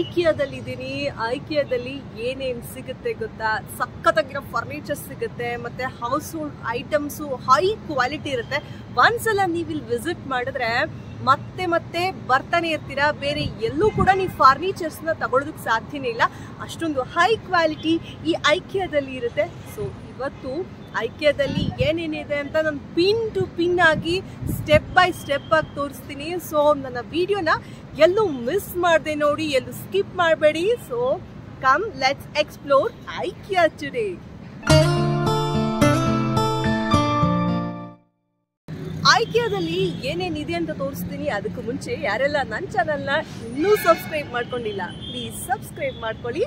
ಐಕಿಯಾದಲ್ಲಿದ್ದೀನಿ ಐಕಿಯಾದಲ್ಲಿ ಏನೇನು ಸಿಗುತ್ತೆ ಗೊತ್ತಾ ಸಖತ್ತಾಗಿರೋ ಫರ್ನಿಚರ್ ಸಿಗುತ್ತೆ ಮತ್ತೆ house hold items high quality ಇರುತ್ತೆ ಒಂದ್ಸಲ ನೀವು ಇಲ್ಲಿ ವಿಸಿಟ್ ಮಾಡಿದ್ರೆ ಮತ್ತೆ ಮತ್ತೆ ಬರ್ತಾನೆ ಇರ್ತೀರಾ ಬೇರೆ ಎಲ್ಲೂ ಕೂಡ ನೀವು ಫರ್ನಿಚರ್ಸ್ನ ತಗೊಳ್ಳೋದಕ್ಕೆ ಸಾಧ್ಯನೇ ಇಲ್ಲ ಅಷ್ಟೊಂದು ಹೈ ಕ್ವಾಲಿಟಿ ಈ ಐಕಿಯಾದಲ್ಲಿ ಇರುತ್ತೆ ಸೊ ಇವತ್ತು ಐಕ್ಯದಲ್ಲಿ ಏನೇನಿದೆ ಅಂತ ನಾನು ಪಿನ್ ಟು ಪಿನ್ ಆಗಿ ಸ್ಟೆಪ್ ಬೈ ಸ್ಟೆಪ್ ಆಗಿ ತೋರಿಸ್ತೀನಿ ಸೊ ನನ್ನ ವಿಡಿಯೋನ ಎಲ್ಲೂ ಮಿಸ್ ಮಾಡದೆ ನೋಡಿ ಎಲ್ಲೂ ಸ್ಕಿಪ್ ಮಾಡಬೇಡಿ so come let's explore IKEA today ಐಕ್ಯದಲ್ಲಿ ಏನೇನಿದೆ ಅಂತ ತೋರಿಸ್ತೀನಿ ಅದಕ್ಕೂ ಮುಂಚೆ ಯಾರೆಲ್ಲ ನನ್ನ ಚಾನಲ್ನ ಇನ್ನೂ ಸಬ್ಸ್ಕ್ರೈಬ್ ಮಾಡ್ಕೊಂಡಿಲ್ಲ ಪ್ಲೀಸ್ ಸಬ್ಸ್ಕ್ರೈಬ್ ಮಾಡ್ಕೊಳ್ಳಿ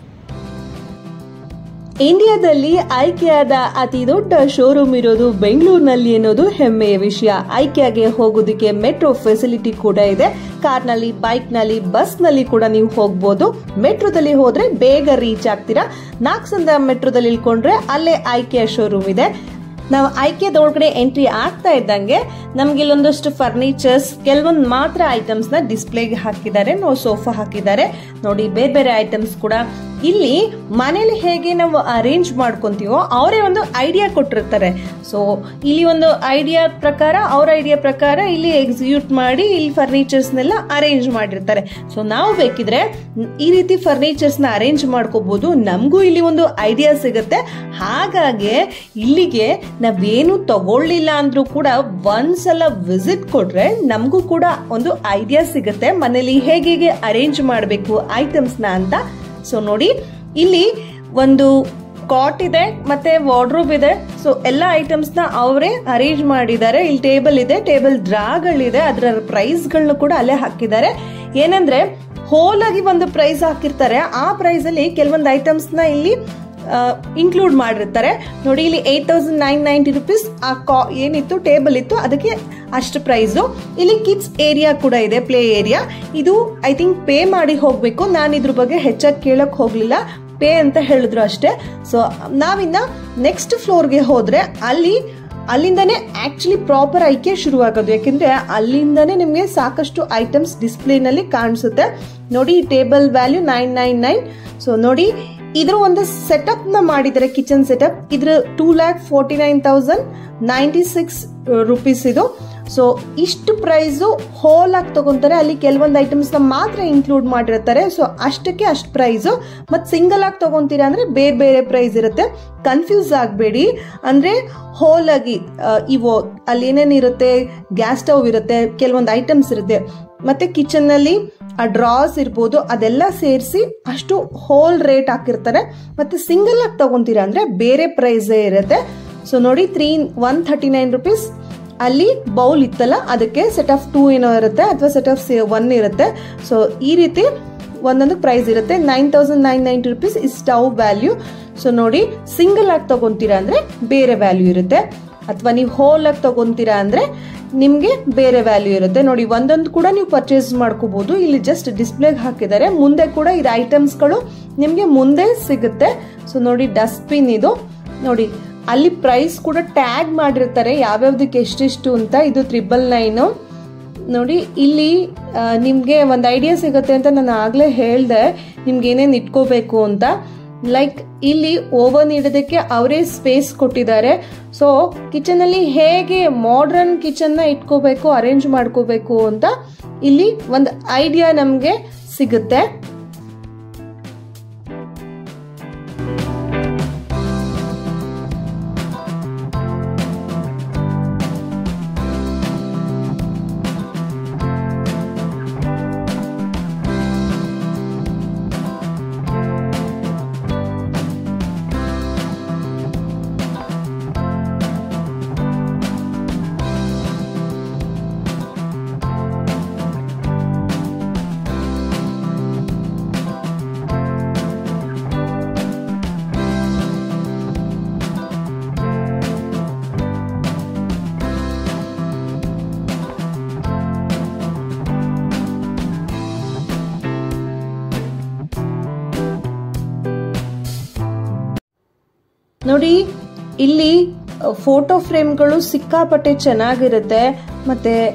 ಇಂಡಿಯಾದಲ್ಲಿ ಐಕ್ಯಾದ ಅತಿ ದೊಡ್ಡ ಶೋರೂಮ್ ಇರೋದು ಬೆಂಗಳೂರಿನಲ್ಲಿ ಅನ್ನೋದು ಹೆಮ್ಮೆಯ ವಿಷಯ ಐಕ್ಯಾಗೆ ಹೋಗೋದಕ್ಕೆ ಮೆಟ್ರೋ ಫೆಸಿಲಿಟಿ ಕೂಡ ಇದೆ ಕಾರ್ನಲ್ಲಿ ಬೈಕ್ನಲ್ಲಿ ಬಸ್ನಲ್ಲಿ ಕೂಡ ನೀವು ಹೋಗ್ಬೋದು ಮೆಟ್ರೋದಲ್ಲಿ ಹೋದ್ರೆ ಬೇಗ ರೀಚ್ ಆಗ್ತೀರಾ ನಾಕ್ಸಂದ ಮೆಟ್ರೋದಲ್ಲಿ ಇಳ್ಕೊಂಡ್ರೆ ಅಲ್ಲೇ ಐಕ್ಯಾ ಶೋರೂಮ್ ಇದೆ ನಾವು ಐಕ್ಯದ ಒಳಗಡೆ ಎಂಟ್ರಿ ಆಗ್ತಾ ಇದ್ದಂಗೆ ನಮ್ಗೆ ಇಲ್ಲೊಂದಷ್ಟು ಫರ್ನಿಚರ್ಸ್ ಕೆಲವೊಂದು ಮಾತ್ರ ಐಟಮ್ಸ್ ನ ಡಿಸ್ಪ್ಲೇಗೆ ಹಾಕಿದ್ದಾರೆ ನಾವು ಸೋಫಾ ಹಾಕಿದ್ದಾರೆ ನೋಡಿ ಬೇರೆ ಬೇರೆ ಐಟಮ್ಸ್ ಕೂಡ ಇಲ್ಲಿ ಮನೇಲಿ ಹೇಗೆ ನಾವು ಅರೇಂಜ್ ಮಾಡ್ಕೊಂತೀವೋ ಅವರೇ ಒಂದು ಐಡಿಯಾ ಕೊಟ್ಟಿರ್ತಾರೆ ಸೊ ಇಲ್ಲಿ ಒಂದು ಐಡಿಯಾ ಪ್ರಕಾರ ಅವ್ರ ಐಡಿಯಾ ಪ್ರಕಾರ ಇಲ್ಲಿ ಎಕ್ಸಿಕ್ಯೂಟ್ ಮಾಡಿ ಇಲ್ಲಿ ಫರ್ನಿಚರ್ಸ್ನೆಲ್ಲ ಅರೇಂಜ್ ಮಾಡಿರ್ತಾರೆ ಸೊ ನಾವು ಬೇಕಿದ್ರೆ ಈ ರೀತಿ ಫರ್ನಿಚರ್ಸ್ ನ ಅರೇಂಜ್ ಮಾಡ್ಕೋಬಹುದು ನಮಗೂ ಇಲ್ಲಿ ಒಂದು ಐಡಿಯಾ ಸಿಗುತ್ತೆ ಹಾಗಾಗಿ ಇಲ್ಲಿಗೆ ನಾವೇನು ತಗೊಳ್ಳಿಲ್ಲ ಅಂದ್ರೂ ಕೂಡ ಒಂದ್ಸಲ ವಿಸಿಟ್ ಕೊಟ್ರೆ ನಮಗೂ ಕೂಡ ಒಂದು ಐಡಿಯಾ ಸಿಗುತ್ತೆ ಮನೇಲಿ ಹೇಗೆ ಹೇಗೆ ಅರೇಂಜ್ ಮಾಡಬೇಕು ಐಟಮ್ಸ್ ನ ಅಂತ ಸೊ ನೋಡಿ ಇಲ್ಲಿ ಒಂದು ಕಾಟ್ ಇದೆ ಮತ್ತೆ ವಾರ್ಡ್ರೋಬ್ ಇದೆ ಸೊ ಎಲ್ಲ ಐಟಮ್ಸ್ ನ ಅವರೇ ಅರೇಂಜ್ ಮಾಡಿದ್ದಾರೆ ಇಲ್ಲಿ ಟೇಬಲ್ ಇದೆ ಟೇಬಲ್ ಡ್ರಾಗಳಿದೆ ಅದರ ಪ್ರೈಸ್ಗಳನ್ನ ಕೂಡ ಅಲ್ಲೇ ಹಾಕಿದ್ದಾರೆ ಏನಂದ್ರೆ ಹೋಲ್ ಆಗಿ ಒಂದು ಪ್ರೈಸ್ ಹಾಕಿರ್ತಾರೆ ಆ ಪ್ರೈಸ್ ಅಲ್ಲಿ ಕೆಲವೊಂದು ಐಟಮ್ಸ್ ನ ಇಲ್ಲಿ ಇನ್ಕ್ಲೂಡ್ ಮಾಡಿರ್ತಾರೆ ನೋಡಿ ಇಲ್ಲಿ eight thousand nine ninety rupees ಆ ಕಾ ಏನಿತ್ತು ಟೇಬಲ್ ಇತ್ತು ಅದಕ್ಕೆ ಅಷ್ಟು ಪ್ರೈಸು ಇಲ್ಲಿ ಕಿಡ್ಸ್ ಏರಿಯಾ ಕೂಡ ಇದೆ ಪ್ಲೇ ಏರಿಯಾ ಇದು ಐ ಥಿಂಕ್ ಪೇ ಮಾಡಿ ಹೋಗ್ಬೇಕು ನಾನು ಇದ್ರ ಬಗ್ಗೆ ಹೆಚ್ಚಾಗಿ ಕೇಳಕ್ ಹೋಗ್ಲಿಲ್ಲ ಪೇ ಅಂತ ಹೇಳಿದ್ರು ಅಷ್ಟೇ ಸೊ ನಾವಿನ್ನ ನೆಕ್ಸ್ಟ್ ಫ್ಲೋರ್ಗೆ ಹೋದ್ರೆ ಅಲ್ಲಿ ಅಲ್ಲಿಂದನೇ ಆಕ್ಚುಲಿ ಪ್ರಾಪರ್ ಐಕೆ ಶುರು ಆಗೋದು ಯಾಕೆಂದ್ರೆ ಅಲ್ಲಿಂದನೇ ನಿಮಗೆ ಸಾಕಷ್ಟು ಐಟಮ್ಸ್ ಡಿಸ್ಪ್ಲೇನಲ್ಲಿ ಕಾಣಿಸುತ್ತೆ ನೋಡಿ table value nine nine nine so ನೋಡಿ ಇದ್ರ ಒಂದು ಸೆಟಪ್ ನ ಮಾಡಿದ್ದಾರೆ ಕಿಚನ್ ಸೆಟಪ್ ಇದ್ರ two lakh forty nine thousand ninety six rupees ಇದು ಸೊ ಇಷ್ಟು ಪ್ರೈಸು ಹೋಲ್ ಆಗಿ ತಗೊಂತಾರೆ ಅಲ್ಲಿ ಕೆಲವೊಂದು ಐಟಮ್ಸ್ ನ ಮಾತ್ರ ಇನ್ಕ್ಲೂಡ್ ಮಾಡಿರ್ತಾರೆ ಸೊ ಅಷ್ಟಕ್ಕೆ ಅಷ್ಟು ಪ್ರೈಸು ಮತ್ತೆ ಸಿಂಗಲ್ ಆಗಿ ತಗೊಂತೀರಾ ಅಂದ್ರೆ ಬೇರೆ ಬೇರೆ ಪ್ರೈಸ್ ಇರುತ್ತೆ ಕನ್ಫ್ಯೂಸ್ ಆಗಬೇಡಿ ಅಂದ್ರೆ ಹೋಲ್ ಆಗಿ ಇವು ಅಲ್ಲಿ ಏನೇನಿರುತ್ತೆ ಗ್ಯಾಸ್ ಸ್ಟವ್ ಇರುತ್ತೆ ಕೆಲವೊಂದು ಐಟಮ್ಸ್ ಇರುತ್ತೆ ಮತ್ತೆ ಕಿಚನ್ ನಲ್ಲಿ ಆ ಡ್ರಾಸ್ ಇರ್ಬೋದು ಅದೆಲ್ಲ ಸೇರಿಸಿ ಅಷ್ಟು ಹೋಲ್ ರೇಟ್ ಹಾಕಿರ್ತಾರೆ ಮತ್ತೆ ಸಿಂಗಲ್ ಆಗಿ ತಗೊಂತೀರಾ ಅಂದ್ರೆ ಬೇರೆ ಪ್ರೈಸೇ ಇರುತ್ತೆ ಸೊ ನೋಡಿ three one thirty nine rupees ಅಲ್ಲಿ ಬೌಲ್ ಇತ್ತಲ್ಲ ಅದಕ್ಕೆ ಸೆಟ್ ಆಫ್ ಟೂ ಏನೋ ಇರುತ್ತೆ ಅಥವಾ ಸೆಟ್ ಆಫ್ ಒನ್ ಇರುತ್ತೆ ಸೊ ಈ ರೀತಿ ಒಂದೊಂದು ಪ್ರೈಸ್ ಇರುತ್ತೆ nine thousand nine ninety rupees ಈ ಸ್ಟವ್ ವ್ಯಾಲ್ಯೂ ಸೊ ನೋಡಿ ಸಿಂಗಲ್ ಆಗಿ ತಗೊಂತೀರಾ ಅಂದ್ರೆ ಬೇರೆ ವ್ಯಾಲ್ಯೂ ಇರುತ್ತೆ ಅಥವಾ ನೀವು ಹೋಲ್ ಆಗಿ ತಗೊಂತೀರಾ ಅಂದ್ರೆ ನಿಮಗೆ ಬೇರೆ ವ್ಯಾಲ್ಯೂ ಇರುತ್ತೆ ನೋಡಿ ಒಂದೊಂದು ಕೂಡ ನೀವು ಪರ್ಚೇಸ್ ಮಾಡ್ಕೋಬಹುದು ಇಲ್ಲಿ ಜಸ್ಟ್ ಡಿಸ್ಪ್ಲೇಗೆ ಹಾಕಿದ್ದಾರೆ ಮುಂದೆ ಕೂಡ ಇದು ಐಟಮ್ಸ್ಗಳು ನಿಮಗೆ ಮುಂದೆ ಸಿಗುತ್ತೆ ಸೊ ನೋಡಿ ಡಸ್ಟ್ಬಿನ್ ಇದು ನೋಡಿ ಅಲ್ಲಿ ಪ್ರೈಸ್ ಕೂಡ ಟ್ಯಾಗ್ ಮಾಡಿರ್ತಾರೆ ಯಾವ್ಯಾವ್ದಕ್ಕೆ ಎಷ್ಟೆಷ್ಟು ಅಂತ ಇದು ತ್ರಿಬಲ್ ನೈನು ನೋಡಿ ಇಲ್ಲಿ ನಿಮಗೆ ಒಂದು ಐಡಿಯಾ ಸಿಗುತ್ತೆ ಅಂತ ನಾನು ಆಗಲೇ ಹೇಳಿದೆ ನಿಮ್ಗೆ ಏನೇನು ಇಟ್ಕೋಬೇಕು ಅಂತ ಲೈಕ್ ಇಲ್ಲಿ ಓವನ್ ಇಡೋದಕ್ಕೆ ಅವರೇ ಸ್ಪೇಸ್ ಕೊಟ್ಟಿದ್ದಾರೆ ಸೊ ಕಿಚನ್ ಅಲ್ಲಿ ಹೇಗೆ ಮಾಡ್ರನ್ ಕಿಚನ್ ನ ಇಟ್ಕೋಬೇಕು ಅರೇಂಜ್ ಮಾಡ್ಕೋಬೇಕು ಅಂತ ಇಲ್ಲಿ ಒಂದು ಐಡಿಯಾ ನಮಗೆ ಸಿಗುತ್ತೆ ನೋಡಿ ಇಲ್ಲಿ ಫೋಟೋ ಫ್ರೇಮ್ಗಳು ಸಿಕ್ಕಾಪಟ್ಟೆ ಚೆನ್ನಾಗಿರುತ್ತೆ ಮತ್ತೆ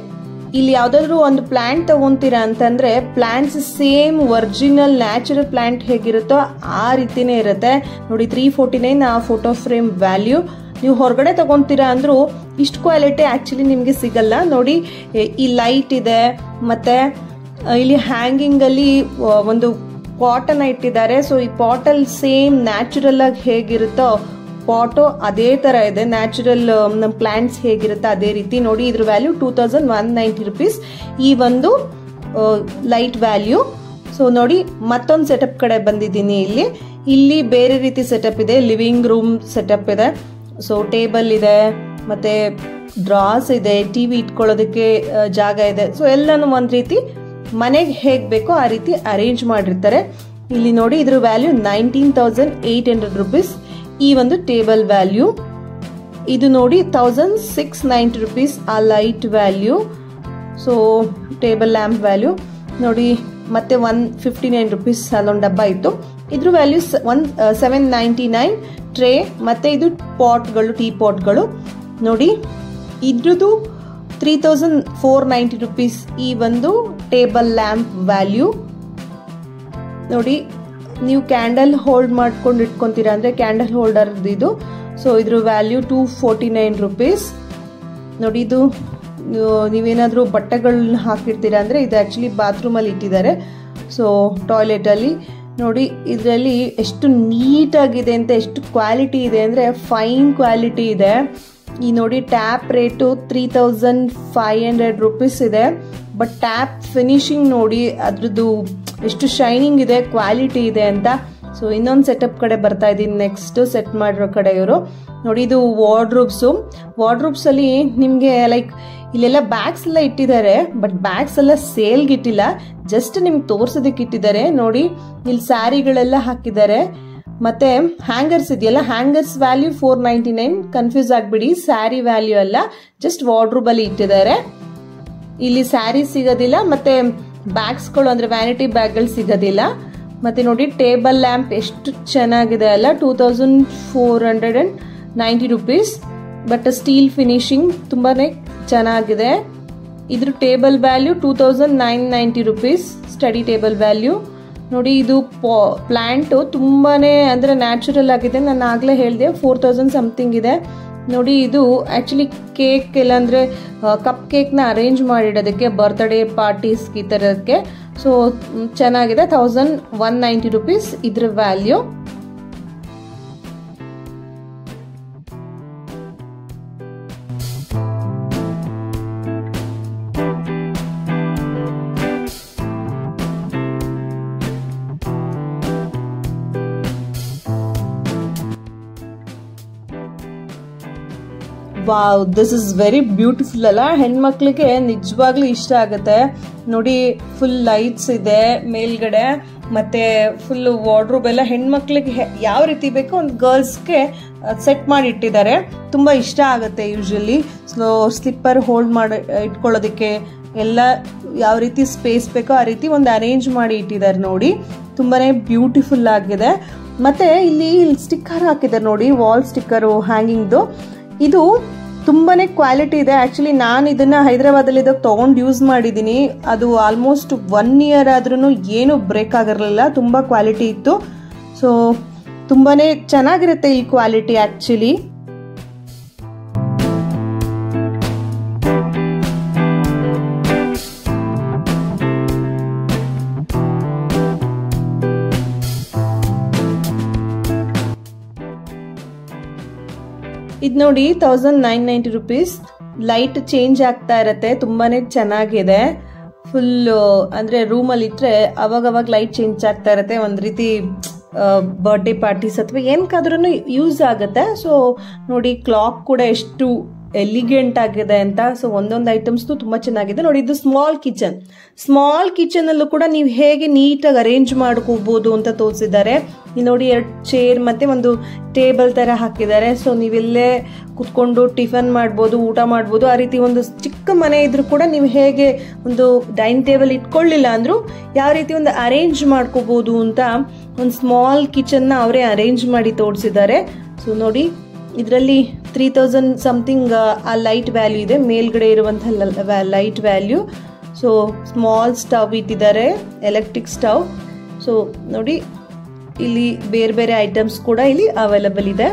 ಇಲ್ಲಿ ಯಾವ್ದಾದ್ರು ಒಂದು ಪ್ಲಾಂಟ್ ತಗೊಂತೀರಾ ಅಂತಂದ್ರೆ plants same original natural plant ಹೇಗಿರುತ್ತೋ ಆ ರೀತಿನೇ ಇರುತ್ತೆ ನೋಡಿ ತ್ರೀ ಫೋರ್ಟಿ ನೈನ್ ಆ ಫೋಟೋ ಫ್ರೇಮ್ ವ್ಯಾಲ್ಯೂ ನೀವು ಹೊರಗಡೆ ತಗೊಂತೀರಾ ಅಂದ್ರೂ ಇಷ್ಟು ಕ್ವಾಲಿಟಿ ಆಕ್ಚುಲಿ ನಿಮಗೆ ಸಿಗಲ್ಲ ನೋಡಿ ಈ ಲೈಟ್ ಇದೆ ಮತ್ತೆ ಇಲ್ಲಿ ಹ್ಯಾಂಗಿಂಗ್ ಅಲ್ಲಿ ಒಂದು ಪಾಟನ್ನ ಇಟ್ಟಿದ್ದಾರೆ ಸೊ ಈ ಪಾಟಲ್ಲಿ ಸೇಮ್ ನ್ಯಾಚುರಲ್ ಆಗಿ ಹೇಗಿರುತ್ತೋ ಪಾಟು ಅದೇ ತರ ಇದೆ ನ್ಯಾಚುರಲ್ ನಮ್ಮ ಪ್ಲಾಂಟ್ಸ್ ಹೇಗಿರುತ್ತೆ ಅದೇ ರೀತಿ ನೋಡಿ ಇದ್ರ value two thousand one ninety rupees ಈ ಒಂದು ಲೈಟ್ ವ್ಯಾಲ್ಯೂ ಸೊ ನೋಡಿ ಮತ್ತೊಂದು ಸೆಟಪ್ ಕಡೆ ಬಂದಿದ್ದೀನಿ ಇಲ್ಲಿ ಇಲ್ಲಿ ಬೇರೆ ರೀತಿ ಸೆಟಪ್ ಇದೆ ಲಿವಿಂಗ್ ರೂಮ್ ಸೆಟಪ್ ಇದೆ ಸೊ ಟೇಬಲ್ ಇದೆ ಮತ್ತೆ ಡ್ರಾಸ್ ಇದೆ ಟಿ ವಿ ಇಟ್ಕೊಳ್ಳೋದಕ್ಕೆ ಜಾಗ ಇದೆ ಸೊ ಎಲ್ಲನೂ ಒಂದು ರೀತಿ ಮನೆಗೆ ಹೇಗೆ ಬೇಕೋ ಆ ರೀತಿ ಅರೇಂಜ್ ಮಾಡಿರ್ತಾರೆ ಇಲ್ಲಿ ನೋಡಿ ಇದ್ರ value nineteen thousand eight hundred rupees ಈ ಒಂದು ಟೇಬಲ್ ವ್ಯಾಲ್ಯೂ ಇದು ನೋಡಿ ತೌಸಂಡ್ ಸಿಕ್ಸ್ ನೈಂಟಿ ರುಪೀಸ್ ಆ light value so table lamp value ನೋಡಿ ಮತ್ತೆ ಒನ್ ಫಿಫ್ಟಿ ನೈನ್ ರುಪೀಸ್ ಅಲ್ಲೊಂದು ಡಬ್ಬ ಇತ್ತು ಇದ್ರ value one seven ninety nine tray ಮತ್ತೆ ಇದು ಪಾಟ್ಗಳು ಟೀ ಪಾಟ್ಗಳು ನೋಡಿ ಇದ್ರದ್ದು three thousand four ninety rupees ಈ ಒಂದು ಟೇಬಲ್ ಲ್ಯಾಂಪ್ ವ್ಯಾಲ್ಯೂ ನೋಡಿ ನೀವು ಕ್ಯಾಂಡಲ್ ಹೋಲ್ಡ್ ಮಾಡ್ಕೊಂಡು ಇಟ್ಕೊಂತೀರಾ ಅಂದರೆ ಕ್ಯಾಂಡಲ್ ಹೋಲ್ಡರ್ ಇದು ಸೊ ಇದ್ರ value two forty nine rupees ನೋಡಿ ಇದು ನೀವೇನಾದರೂ ಬಟ್ಟೆಗಳನ್ನ ಹಾಕಿರ್ತೀರಾ ಅಂದರೆ ಇದು ಆ್ಯಕ್ಚುಲಿ ಬಾತ್ರೂಮಲ್ಲಿ ಇಟ್ಟಿದ್ದಾರೆ ಸೊ ಟಾಯ್ಲೆಟಲ್ಲಿ ನೋಡಿ ಇದರಲ್ಲಿ ಎಷ್ಟು ನೀಟಾಗಿದೆ ಅಂತ ಎಷ್ಟು ಕ್ವಾಲಿಟಿ ಇದೆ ಅಂದರೆ ಫೈನ್ ಕ್ವಾಲಿಟಿ ಇದೆ ಈ ನೋಡಿ tap rate three thousand five hundred rupees ಇದೆ ಬಟ್ ಟ್ಯಾಪ್ ಫಿನಿಶಿಂಗ್ ನೋಡಿ ಅದ್ರದ್ದು ಎಷ್ಟು ಶೈನಿಂಗ್ ಇದೆ ಕ್ವಾಲಿಟಿ ಇದೆ ಅಂತ ಸೊ ಇನ್ನೊಂದು ಸೆಟಪ್ ಕಡೆ ಬರ್ತಾ ಇದ್ದೀನಿ ನೆಕ್ಸ್ಟ್ ಸೆಟ್ ಮಾಡಿರೋ ಕಡೆ ಇವರು ನೋಡಿ ಇದು ವಾರ್ಡ್ರೂಬ್ಸು ವಾರ್ಡ್ರೂಬ್ಸಲ್ಲಿ ನಿಮಗೆ ಲೈಕ್ ಇಲ್ಲೆಲ್ಲ ಬ್ಯಾಗ್ಸ್ ಎಲ್ಲ ಇಟ್ಟಿದ್ದಾರೆ ಬಟ್ ಬ್ಯಾಗ್ಸ್ ಎಲ್ಲ ಸೇಲ್ಗೆ ಇಟ್ಟಿಲ್ಲ ಜಸ್ಟ್ ನಿಮ್ಗೆ ತೋರ್ಸೋದಕ್ಕೆ ಇಟ್ಟಿದ್ದಾರೆ ನೋಡಿ ಇಲ್ಲಿ ಸ್ಯಾರಿಗಳೆಲ್ಲ ಹಾಕಿದ್ದಾರೆ ಮತ್ತೆ ಹ್ಯಾಂಗರ್ಸ್ ಇದೆಯಲ್ಲ hangers value four ninety nine confuse ಆಗ್ಬಿಡಿ ಸ್ಯಾರಿ ವ್ಯಾಲ್ಯೂ ಅಲ್ಲ ಜಸ್ಟ್ ವಾರ್ಡ್ರೂಬ್ ಅಲ್ಲಿ ಇಟ್ಟಿದ್ದಾರೆ ಇಲ್ಲಿ ಸ್ಯಾರಿ ಸಿಗೋದಿಲ್ಲ ಮತ್ತೆ ಬ್ಯಾಗ್ಸ್ಗಳು ಅಂದ್ರೆ ವ್ಯಾನಿಟಿ ಬ್ಯಾಗ್ಗಳು ಸಿಗೋದಿಲ್ಲ ಮತ್ತೆ ನೋಡಿ ಟೇಬಲ್ ಲ್ಯಾಂಪ್ ಎಷ್ಟು ಚೆನ್ನಾಗಿದೆ ಅಲ್ಲ two thousand four hundred and ninety rupees but steel finishing ತುಂಬಾನೇ ಚೆನ್ನಾಗಿದೆ ಇದ್ರ table value two thousand nine ninety rupees study table value ನೋಡಿ ಇದು ಪ್ಲಾಂಟು ತುಂಬಾನೇ ಅಂದ್ರೆ ನ್ಯಾಚುರಲ್ ಆಗಿದೆ ನಾನು ಆಗ್ಲೇ ಹೇಳಿದೆ ಫೋರ್ ತೌಸಂಡ್ ಸಮಥಿಂಗ್ ಇದೆ ನೋಡಿ ಇದು ಆಕ್ಚುಲಿ ಕೇಕ್ ಇಲ್ಲಾಂದ್ರೆ ಕಪ್ ಕೇಕ್ನ ಅರೇಂಜ್ ಮಾಡಿಡೋದಕ್ಕೆ ಬರ್ತ್ಡೇ ಪಾರ್ಟೀಸ್ ಈ ಥರಕ್ಕೆ ಸೊ ಚೆನ್ನಾಗಿದೆ ತೌಸಂಡ್ ಒನ್ ನೈಂಟಿ ರುಪೀಸ್ ಇದ್ರ value wow this is very beautiful ಅಲ್ಲ ಹೆಣ್ಮಕ್ಳಿಗೆ ನಿಜವಾಗ್ಲೂ ಇಷ್ಟ ಆಗುತ್ತೆ ನೋಡಿ ಫುಲ್ ಲೈಟ್ಸ್ ಇದೆ ಮೇಲ್ಗಡೆ ಮತ್ತೆ ಫುಲ್ ವಾರ್ಡ್ರೂಬ್ ಎಲ್ಲ ಹೆಣ್ಮಕ್ಳಿಗೆ ಯಾವ ರೀತಿ ಬೇಕೋ ಒಂದು ಗರ್ಲ್ಸ್ಗೆ ಸೆಟ್ ಮಾಡಿ ಇಟ್ಟಿದ್ದಾರೆ ತುಂಬ ಇಷ್ಟ ಆಗುತ್ತೆ ಯೂಶಲಿ ಸ್ಲೋ ಸ್ಲಿಪ್ಪರ್ ಹೋಲ್ಡ್ ಮಾಡಿ ಇಟ್ಕೊಳ್ಳೋದಕ್ಕೆ ಎಲ್ಲ ಯಾವ ರೀತಿ ಸ್ಪೇಸ್ ಬೇಕೋ ಆ ರೀತಿ ಒಂದು ಅರೇಂಜ್ ಮಾಡಿ ಇಟ್ಟಿದ್ದಾರೆ ನೋಡಿ ತುಂಬಾನೇ ಬ್ಯೂಟಿಫುಲ್ ಆಗಿದೆ ಮತ್ತೆ ಇಲ್ಲಿ ಸ್ಟಿಕ್ಕರ್ ಹಾಕಿದ್ದಾರೆ ನೋಡಿ ವಾಲ್ ಸ್ಟಿಕ್ಕರು ಹ್ಯಾಂಗಿಂಗ್ದು ಇದು ತುಂಬಾನೇ ಕ್ವಾಲಿಟಿ ಇದೆ ಆಕ್ಚುಲಿ ನಾನು ಇದನ್ನ ಹೈದರಾಬಾದಲ್ಲಿ ಇದಾಗ ತಗೊಂಡು ಯೂಸ್ ಮಾಡಿದ್ದೀನಿ ಅದು ಆಲ್ಮೋಸ್ಟ್ ಒನ್ ಇಯರ್ ಆದ್ರೂ ಏನು ಬ್ರೇಕ್ ಆಗಿರಲಿಲ್ಲ ತುಂಬಾ ಕ್ವಾಲಿಟಿ ಇತ್ತು ಸೊ ತುಂಬಾನೇ ಚೆನ್ನಾಗಿರುತ್ತೆ ಈ ಕ್ವಾಲಿಟಿ ಆಕ್ಚುಲಿ ಇದು ನೋಡಿ thousand nine ninety rupees light change ಆಗ್ತಾ ಇರತ್ತೆ ತುಂಬಾನೇ ಚೆನ್ನಾಗಿದೆ ಫುಲ್ ಅಂದ್ರೆ ರೂಮಲ್ಲಿ ಇಟ್ರೆ ಅವಾಗ ಅವಾಗ ಲೈಟ್ ಚೇಂಜ್ ಆಗ್ತಾ ಇರತ್ತೆ ಒಂದ್ ರೀತಿ ಬರ್ಡೇ ಪಾರ್ಟೀಸ್ ಅಥವಾ ಏನಕ್ಕಾದ್ರೂ ಯೂಸ್ ಆಗುತ್ತೆ ಸೊ ನೋಡಿ ಕ್ಲಾಕ್ ಕೂಡ ಎಷ್ಟು ಎಲಿಗೆಂಟ್ ಆಗಿದೆ ಅಂತ ಸೊ ಒಂದೊಂದು ಐಟಮ್ಸ್ ತುಂಬಾ ಚೆನ್ನಾಗಿದೆ ನೋಡಿ ಇದು ಸ್ಮಾಲ್ ಕಿಚನ್ ಸ್ಮಾಲ್ ಕಿಚನ್ ಅಲ್ಲೂ ಕೂಡ ನೀವು ಹೇಗೆ ನೀಟಾಗಿ ಅರೇಂಜ್ ಮಾಡ್ಕೋಬಹುದು ಅಂತ ತೋರಿಸಿದ್ದಾರೆ ಇಲ್ಲಿ ನೋಡಿ ಎರಡು ಚೇರ್ ಮತ್ತೆ ಒಂದು ಟೇಬಲ್ ತರ ಹಾಕಿದ್ದಾರೆ ಸೊ ನೀವೆಲ್ಲೇ ಕುತ್ಕೊಂಡು ಟಿಫನ್ ಮಾಡ್ಬೋದು ಊಟ ಮಾಡ್ಬೋದು ಆ ರೀತಿ ಒಂದು ಚಿಕ್ಕ ಮನೆ ಇದ್ರೂ ಕೂಡ ನೀವು ಹೇಗೆ ಒಂದು ಡೈನಿಂಗ್ ಟೇಬಲ್ ಇಟ್ಕೊಳ್ಳಿಲ್ಲ ಅಂದ್ರೂ ಯಾವ ರೀತಿ ಒಂದು ಅರೇಂಜ್ ಮಾಡ್ಕೋಬಹುದು ಅಂತ ಒಂದು ಸ್ಮಾಲ್ ಕಿಚನ್ನ ಅವರೇ ಅರೇಂಜ್ ಮಾಡಿ ತೋರಿಸಿದ್ದಾರೆ ಸೊ ನೋಡಿ ಇದರಲ್ಲಿ ತ್ರೀ ತೌಸಂಡ್ ಸಮಥಿಂಗ್ ಆ ಲೈಟ್ ವ್ಯಾಲ್ಯೂ ಇದೆ ಮೇಲ್ಗಡೆ ಇರುವಂತಹ light value so small stove ಇಟ್ಟಿದ್ದಾರೆ ಎಲೆಕ್ಟ್ರಿಕ್ ಸ್ಟವ್ ಸೊ ನೋಡಿ ಇಲ್ಲಿ ಬೇರೆ ಬೇರೆ ಐಟಮ್ಸ್ ಕೂಡ ಇಲ್ಲಿ ಅವೈಲಬಲ್ ಇದೆ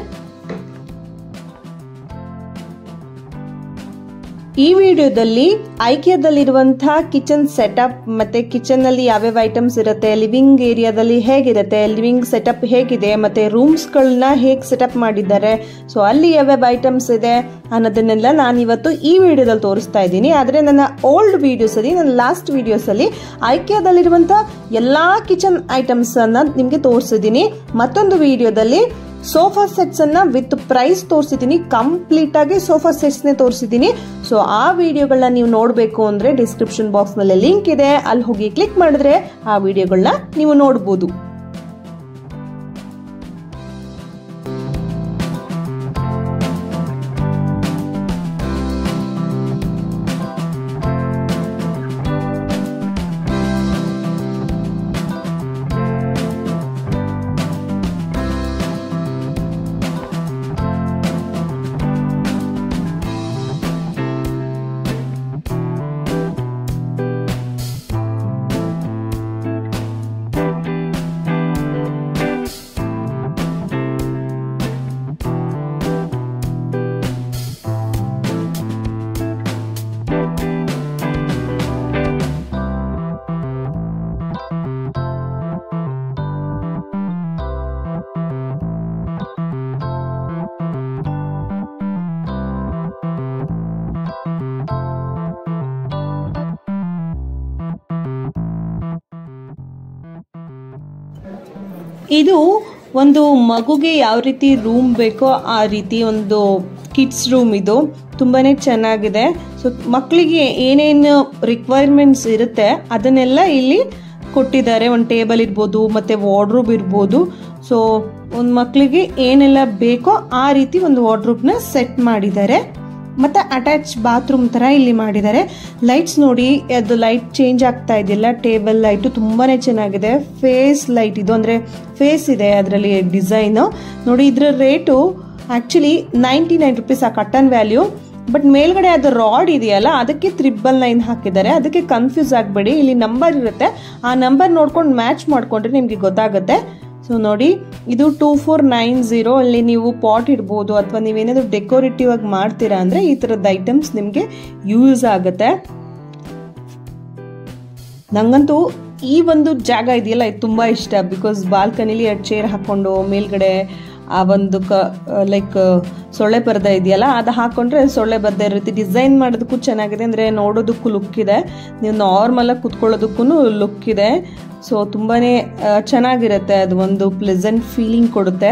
ಈ ವಿಡಿಯೋದಲ್ಲಿ ಐಕಿಯಾದಲ್ಲಿರುವಂತಹ ಕಿಚನ್ ಸೆಟಪ್ ಮತ್ತೆ ಕಿಚನ್ ಅಲ್ಲಿ ಯಾವ್ಯಾವ ಐಟಮ್ಸ್ ಇರುತ್ತೆ ಲಿವಿಂಗ್ ಏರಿಯಾದಲ್ಲಿ ಹೇಗಿರುತ್ತೆ ಲಿವಿಂಗ್ ಸೆಟಪ್ ಹೇಗಿದೆ ಮತ್ತೆ ರೂಮ್ಸ್ಗಳನ್ನ ಹೇಗೆ ಸೆಟಪ್ ಮಾಡಿದ್ದಾರೆ ಸೊ ಅಲ್ಲಿ ಯಾವ್ಯಾವ ಐಟಮ್ಸ್ ಇದೆ ಅನ್ನೋದನ್ನೆಲ್ಲ ನಾನು ಇವತ್ತು ಈ ವಿಡಿಯೋದಲ್ಲಿ ತೋರಿಸ್ತಾ ಇದ್ದೀನಿ ಆದರೆ ನನ್ನ ಓಲ್ಡ್ ವಿಡಿಯೋಸ್ ಅಲ್ಲಿ ನನ್ನ ಲಾಸ್ಟ್ ವಿಡಿಯೋಸ್ ಅಲ್ಲಿ ಐಕಿಯಾದಲ್ಲಿರುವಂತಹ ಎಲ್ಲಾ ಕಿಚನ್ ಐಟಮ್ಸ್ ಅನ್ನ ನಿಮ್ಗೆ ತೋರಿಸಿದ್ದೀನಿ ಮತ್ತೊಂದು ವಿಡಿಯೋದಲ್ಲಿ ಸೋಫಾ ಸೆಟ್ಸ್ ಅನ್ನ ವಿತ್ ಪ್ರೈಸ್ ತೋರಿಸಿದ್ದೀನಿ ಕಂಪ್ಲೀಟ್ ಆಗಿ ಸೋಫಾ ಸೆಟ್ಸ್ ನೇ ತೋರಿಸಿದ್ದೀನಿ ಸೊ ಆ ವಿಡಿಯೋಗಳನ್ನ ನೀವು ನೋಡಬೇಕು ಅಂದ್ರೆ ಡಿಸ್ಕ್ರಿಪ್ಷನ್ ಬಾಕ್ಸ್ ನಲ್ಲಿ ಲಿಂಕ್ ಇದೆ ಅಲ್ಲಿ ಹೋಗಿ ಕ್ಲಿಕ್ ಮಾಡಿದ್ರೆ ಆ ವಿಡಿಯೋಗಳನ್ನ ನೀವು ನೋಡಬಹುದು ಇದು ಒಂದು ಮಗುಗೆ ಯಾವ ರೀತಿ ರೂಮ್ ಬೇಕೋ ಆ ರೀತಿ ಒಂದು ಕಿಡ್ಸ್ ರೂಮ್ ಇದು ತುಂಬಾನೇ ಚೆನ್ನಾಗಿದೆ ಸೊ ಮಕ್ಕಳಿಗೆ ಏನೇನು ರಿಕ್ವೈರ್ಮೆಂಟ್ಸ್ ಇರುತ್ತೆ ಅದನ್ನೆಲ್ಲ ಇಲ್ಲಿ ಕೊಟ್ಟಿದ್ದಾರೆ ಒಂದು ಟೇಬಲ್ ಇರ್ಬೋದು ಮತ್ತೆ ವಾರ್ಡ್ರೂಬ್ ಇರ್ಬೋದು ಸೊ ಒಂದು ಮಕ್ಕಳಿಗೆ ಏನೆಲ್ಲ ಬೇಕೋ ಆ ರೀತಿ ಒಂದು ವಾರ್ಡ್ರೂಬ್ನ ಸೆಟ್ ಮಾಡಿದ್ದಾರೆ ಮತ್ತೆ ಅಟ್ಯಾಚ್ ಬಾತ್ರೂಮ್ ತರ ಇಲ್ಲಿ ಮಾಡಿದ್ದಾರೆ ಲೈಟ್ಸ್ ನೋಡಿ ಅದು ಲೈಟ್ ಚೇಂಜ್ ಆಗ್ತಾ ಇದೆಯಲ್ಲ ಟೇಬಲ್ ಲೈಟು ತುಂಬಾನೇ ಚೆನ್ನಾಗಿದೆ ಫೇಸ್ ಲೈಟ್ ಇದು ಅಂದ್ರೆ ಫೇಸ್ ಇದೆ ಅದರಲ್ಲಿ ಡಿಸೈನ್ ನೋಡಿ ಇದ್ರ rate actually ninety nine rupees ಆ ಕಟನ್ ವ್ಯಾಲ್ಯೂ ಬಟ್ ಮೇಲ್ಗಡೆ ಅದು ರಾಡ್ ಇದೆಯಲ್ಲ ಅದಕ್ಕೆ ತ್ರಿಬಲ್ ನೈನ್ ಹಾಕಿದ್ದಾರೆ ಅದಕ್ಕೆ ಕನ್ಫ್ಯೂಸ್ ಆಗಬೇಡಿ ಇಲ್ಲಿ ನಂಬರ್ ಇರುತ್ತೆ ಆ ನಂಬರ್ ನೋಡ್ಕೊಂಡು ಮ್ಯಾಚ್ ಮಾಡ್ಕೊಂಡ್ರೆ ನಿಮಗೆ ಗೊತ್ತಾಗುತ್ತೆ ಸೊ ನೋಡಿ ಇದು ಟೂ ಫೋರ್ ನೈನ್ ಜೀರೋ ಅಲ್ಲಿ ನೀವು ಪಾಟ್ ಇಡ್ಬೋದು ಅಥವಾ ನೀವೇನಾದರೂ ಡೆಕೋರೇಟಿವ್ ಆಗಿ ಮಾಡ್ತೀರಾ ಅಂದ್ರೆ ಈ ತರದ ಐಟಮ್ಸ್ ನಿಮಗೆ ಯೂಸ್ ಆಗುತ್ತೆ ನಂಗಂತೂ ಈ ಒಂದು ಜಾಗ ಇದೆಯಲ್ಲ ಇದು ತುಂಬಾ ಇಷ್ಟ ಬಿಕಾಸ್ ಬಾಲ್ಕನಿಲಿ ಎರಡು ಚೇರ್ ಹಾಕೊಂಡು ಮೇಲ್ಗಡೆ ಆ ಒಂದು ಕ ಲೈಕ್ ಸೊಳ್ಳೆ ಪರ್ದ ಇದೆಯಲ್ಲ ಅದು ಹಾಕೊಂಡ್ರೆ ಸೊಳ್ಳೆ ಬರ್ದೇ ರೀತಿ ಡಿಸೈನ್ ಮಾಡೋದಕ್ಕೂ ಚೆನ್ನಾಗಿದೆ ಅಂದ್ರೆ ನೋಡೋದಕ್ಕೂ ಲುಕ್ ಇದೆ ನೀವು ನಾರ್ಮಲ್ ಆಗಿ ಕುತ್ಕೊಳ್ಳೋದಕ್ಕೂ ಲುಕ್ ಇದೆ ಸೊ ತುಂಬಾನೇ ಚೆನ್ನಾಗಿರುತ್ತೆ ಅದು ಒಂದು ಪ್ಲೆಸೆಂಟ್ ಫೀಲಿಂಗ್ ಕೊಡುತ್ತೆ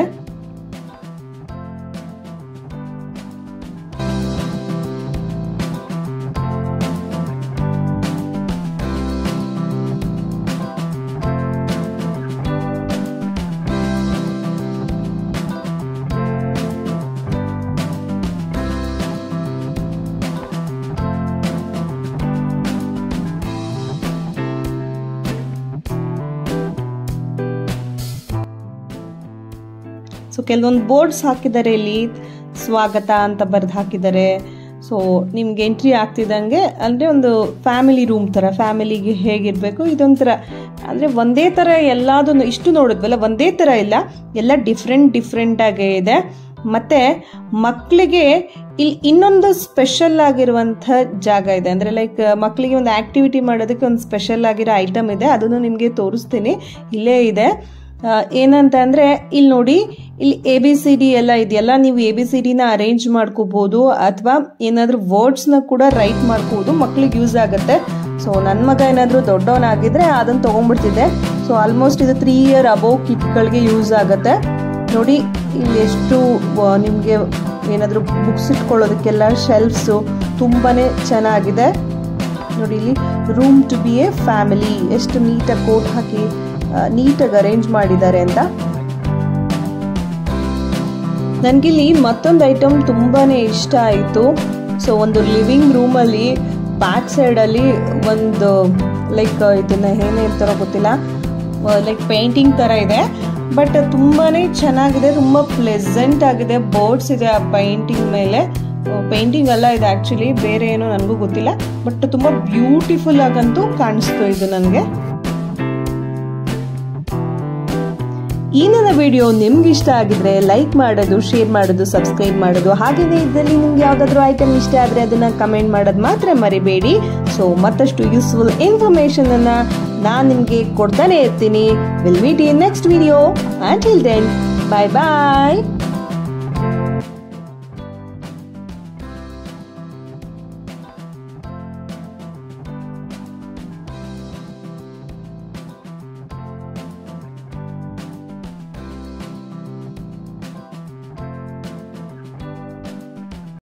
ಸೊ ಕೆಲವೊಂದು ಬೋರ್ಡ್ಸ್ ಹಾಕಿದ್ದಾರೆ ಇಲ್ಲಿ ಸ್ವಾಗತ ಅಂತ ಬರೆದು ಹಾಕಿದ್ದಾರೆ ಸೊ ನಿಮ್ಗೆ ಎಂಟ್ರಿ ಆಗ್ತಿದ್ದಂಗೆ ಅಂದರೆ ಒಂದು ಫ್ಯಾಮಿಲಿ ರೂಮ್ ಥರ ಫ್ಯಾಮಿಲಿಗೆ ಹೇಗಿರಬೇಕು ಇದೊಂಥರ ಅಂದರೆ ಒಂದೇ ಥರ ಎಲ್ಲದನ್ನು ಇಷ್ಟು ನೋಡಿದ್ವಲ್ಲ ಒಂದೇ ಥರ ಇಲ್ಲ ಎಲ್ಲ ಡಿಫ್ರೆಂಟ್ ಡಿಫ್ರೆಂಟ್ ಆಗೇ ಇದೆ ಮತ್ತೆ ಮಕ್ಕಳಿಗೆ ಇಲ್ಲಿ ಇನ್ನೊಂದು ಸ್ಪೆಷಲ್ ಆಗಿರುವಂಥ ಜಾಗ ಇದೆ ಅಂದರೆ ಲೈಕ್ ಮಕ್ಕಳಿಗೆ ಒಂದು ಆಕ್ಟಿವಿಟಿ ಮಾಡೋದಕ್ಕೆ ಒಂದು ಸ್ಪೆಷಲ್ ಆಗಿರೋ ಐಟಮ್ ಇದೆ ಅದನ್ನು ನಿಮಗೆ ತೋರಿಸ್ತೀನಿ ಇಲ್ಲೇ ಇದೆ ಏನಂತ ಅಂದರೆ ಇಲ್ಲಿ ನೋಡಿ ಇಲ್ಲಿ ಎ ಬಿ ಸಿ ಡಿ ಎಲ್ಲ ಇದೆಯಲ್ಲ ನೀವು ಎ ಬಿ ಸಿ ಡಿನ ಅರೇಂಜ್ ಮಾಡ್ಕೋಬೋದು ಅಥವಾ ಏನಾದರೂ ವರ್ಡ್ಸ್ನ ಕೂಡ ರೈಟ್ ಮಾಡ್ಕೋಬೋದು ಮಕ್ಳಿಗೆ ಯೂಸ್ ಆಗುತ್ತೆ ಸೊ ನನ್ನ ಮಗ ಏನಾದರೂ ದೊಡ್ಡವನಾಗಿದ್ರೆ ಅದನ್ನು ತೊಗೊಂಡ್ಬಿಡ್ತಿದ್ದೆ ಸೊ ಆಲ್ಮೋಸ್ಟ್ ಇದು ತ್ರೀ ಇಯರ್ ಅಬೋವ್ ಕಿಟ್ಗಳಿಗೆ ಯೂಸ್ ಆಗುತ್ತೆ ನೋಡಿ ಇಲ್ಲಿ ಎಷ್ಟು ನಿಮಗೆ ಏನಾದರೂ ಬುಕ್ಸ್ ಇಟ್ಕೊಳ್ಳೋದಕ್ಕೆಲ್ಲ ಶೆಲ್ಫ್ಸು ತುಂಬಾ ಚೆನ್ನಾಗಿದೆ ನೋಡಿ ಇಲ್ಲಿ room to be a family ಎಷ್ಟು ನೀಟಾಗಿ ಕೋಟ್ ಹಾಕಿ ನೀಟಾಗಿ ಅರೇಂಜ್ ಮಾಡಿದ್ದಾರೆ ಅಂತ ನನಗಿಲ್ಲಿ ಮತ್ತೊಂದು ಐಟಮ್ ತುಂಬಾ ಇಷ್ಟ ಆಯಿತು ಸೊ ಒಂದು ಲಿವಿಂಗ್ ರೂಮಲ್ಲಿ ಬ್ಯಾಕ್ ಸೈಡಲ್ಲಿ ಒಂದು ಲೈಕ್ ಇದನ್ನ ಏನೇ ಇರ್ತಾರೋ ಗೊತ್ತಿಲ್ಲ ಲೈಕ್ ಪೇಂಟಿಂಗ್ ಥರ ಇದೆ ಬಟ್ ತುಂಬಾ ಚೆನ್ನಾಗಿದೆ ತುಂಬ ಪ್ಲೆಸೆಂಟ್ ಆಗಿದೆ ಬೋರ್ಡ್ಸ್ ಇದೆ ಆ ಪೈಂಟಿಂಗ್ ಮೇಲೆ ಪೇಂಟಿಂಗ್ ಅಲ್ಲ ಇದು ಆ್ಯಕ್ಚುಲಿ ಬೇರೆ ಏನೋ ನನಗೂ ಗೊತ್ತಿಲ್ಲ ಬಟ್ ತುಂಬ ಬ್ಯೂಟಿಫುಲ್ ಆಗಂತೂ ಕಾಣಿಸ್ತು ಇದು ನನಗೆ ಈ ನನ್ನ ವಿಡಿಯೋ ನಿಮ್ಗೆ ಇಷ್ಟ ಆಗಿದ್ರೆ ಲೈಕ್ ಮಾಡೋದು ಶೇರ್ ಮಾಡೋದು ಸಬ್ಸ್ಕ್ರೈಬ್ ಮಾಡೋದು ಹಾಗೆಯೇ ಇದರಲ್ಲಿ ನಿಮ್ಗೆ ಯಾವುದಾದ್ರೂ ಐಟಮ್ ಇಷ್ಟ ಆದರೆ ಅದನ್ನು ಕಮೆಂಟ್ ಮಾಡೋದು ಮಾತ್ರ ಮರಿಬೇಡಿ ಸೊ ಮತ್ತಷ್ಟು ಯೂಸ್ಫುಲ್ ಇನ್ಫಾರ್ಮೇಷನ್ ಅನ್ನ ನಾನು ನಿಮಗೆ ಕೊಡ್ತಾನೆ ಇರ್ತೀನಿ will meet in next video and till then bye bye